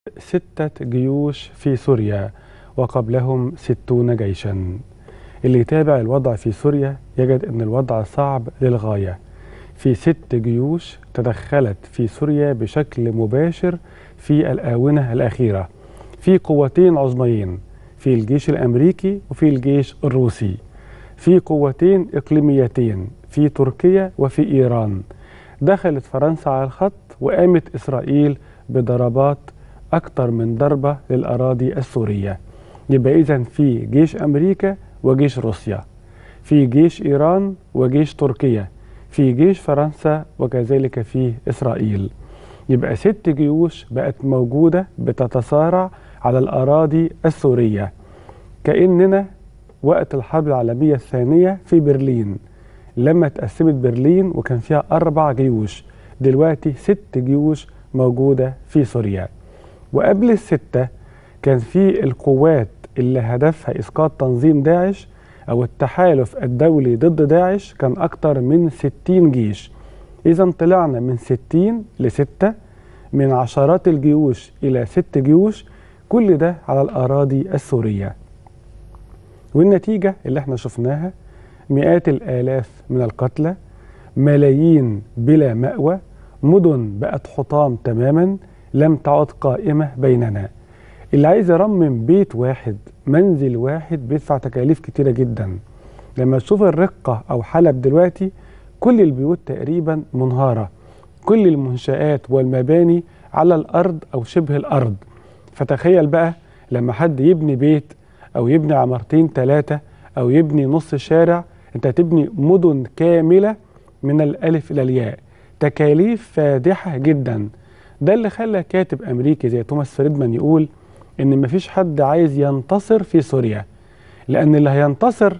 ستة جيوش في سوريا وقبلهم ستون جيشا اللي يتابع الوضع في سوريا يجد أن الوضع صعب للغاية في ست جيوش تدخلت في سوريا بشكل مباشر في الآونة الأخيرة في قوتين عظميين في الجيش الأمريكي وفي الجيش الروسي في قوتين إقليميتين في تركيا وفي إيران دخلت فرنسا على الخط وقامت إسرائيل بضربات أكثر من ضربة للأراضي السورية يبقى إذا في جيش أمريكا وجيش روسيا في جيش إيران وجيش تركيا في جيش فرنسا وكذلك في إسرائيل يبقى ست جيوش بقت موجودة بتتصارع على الأراضي السورية كأننا وقت الحرب العالمية الثانية في برلين لما تقسمت برلين وكان فيها أربع جيوش دلوقتي ست جيوش موجودة في سوريا وقبل الستة كان في القوات اللي هدفها إسقاط تنظيم داعش أو التحالف الدولي ضد داعش كان أكتر من 60 جيش إذا طلعنا من 60 لستة من عشرات الجيوش إلى ست جيوش كل ده على الأراضي السورية والنتيجة اللي احنا شفناها مئات الآلاف من القتلى ملايين بلا مأوى مدن بقت حطام تماما لم تعد قائمة بيننا اللي عايز يرمم بيت واحد منزل واحد بيدفع تكاليف كتيرة جدا لما تشوف الرقة أو حلب دلوقتي كل البيوت تقريبا منهارة كل المنشآت والمباني على الأرض أو شبه الأرض فتخيل بقى لما حد يبني بيت أو يبني عمارتين ثلاثة أو يبني نص شارع أنت تبني مدن كاملة من الألف إلى الياء تكاليف فادحة جدا ده اللي خلى كاتب أمريكي زي توماس فريدمان يقول إن مفيش حد عايز ينتصر في سوريا لأن اللي هينتصر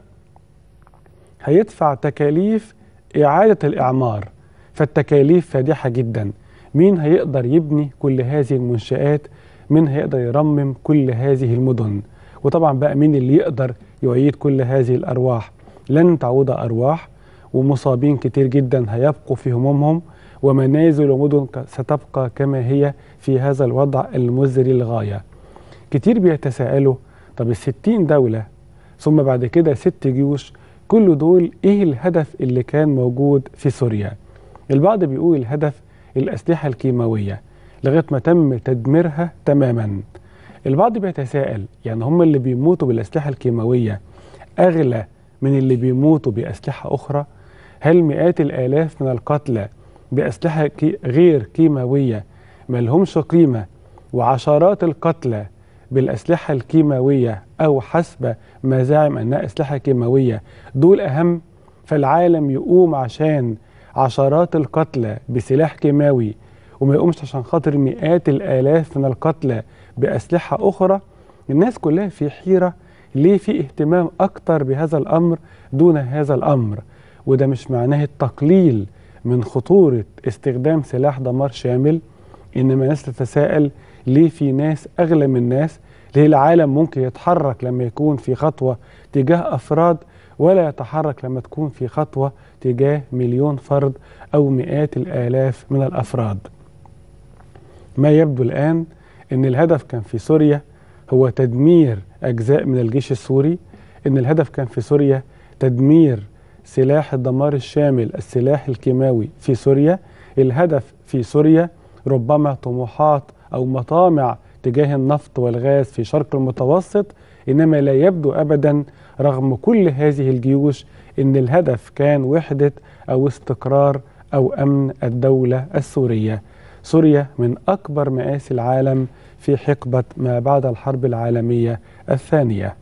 هيدفع تكاليف إعادة الإعمار فالتكاليف فادحة جدا مين هيقدر يبني كل هذه المنشآت مين هيقدر يرمم كل هذه المدن وطبعا بقى مين اللي يقدر يعيد كل هذه الأرواح لن تعود أرواح ومصابين كتير جدا هيبقوا في همومهم ومنازل ومدن ستبقى كما هي في هذا الوضع المزري للغاية كتير بيتساءلوا طب الستين دولة ثم بعد كده ست جيوش كل دول ايه الهدف اللي كان موجود في سوريا البعض بيقول الهدف الأسلحة الكيماوية لغاية ما تم تدميرها تماما البعض بيتساءل يعني هم اللي بيموتوا بالأسلحة الكيماوية أغلى من اللي بيموتوا بأسلحة أخرى هل مئات الآلاف من القتلى بأسلحة كي غير كيماوية ما لهمش قيمة وعشرات القتلى بالأسلحة الكيماوية أو حسب ما زعم أنها أسلحة كيماوية دول أهم فالعالم يقوم عشان عشرات القتلى بسلاح كيماوي وما يقومش عشان خاطر مئات الآلاف من القتلى بأسلحة أخرى الناس كلها في حيرة ليه في اهتمام أكتر بهذا الأمر دون هذا الأمر وده مش معناه التقليل من خطورة استخدام سلاح دمار شامل إنما ناس تتساءل ليه في ناس أغلى من ناس ليه العالم ممكن يتحرك لما يكون في خطوة تجاه أفراد ولا يتحرك لما تكون في خطوة تجاه مليون فرد أو مئات الآلاف من الأفراد ما يبدو الآن أن الهدف كان في سوريا هو تدمير أجزاء من الجيش السوري أن الهدف كان في سوريا تدمير سلاح الدمار الشامل السلاح الكيماوي في سوريا الهدف في سوريا ربما طموحات أو مطامع تجاه النفط والغاز في شرق المتوسط إنما لا يبدو أبدا رغم كل هذه الجيوش أن الهدف كان وحدة أو استقرار أو أمن الدولة السورية سوريا من أكبر مآسي العالم في حقبة ما بعد الحرب العالمية الثانية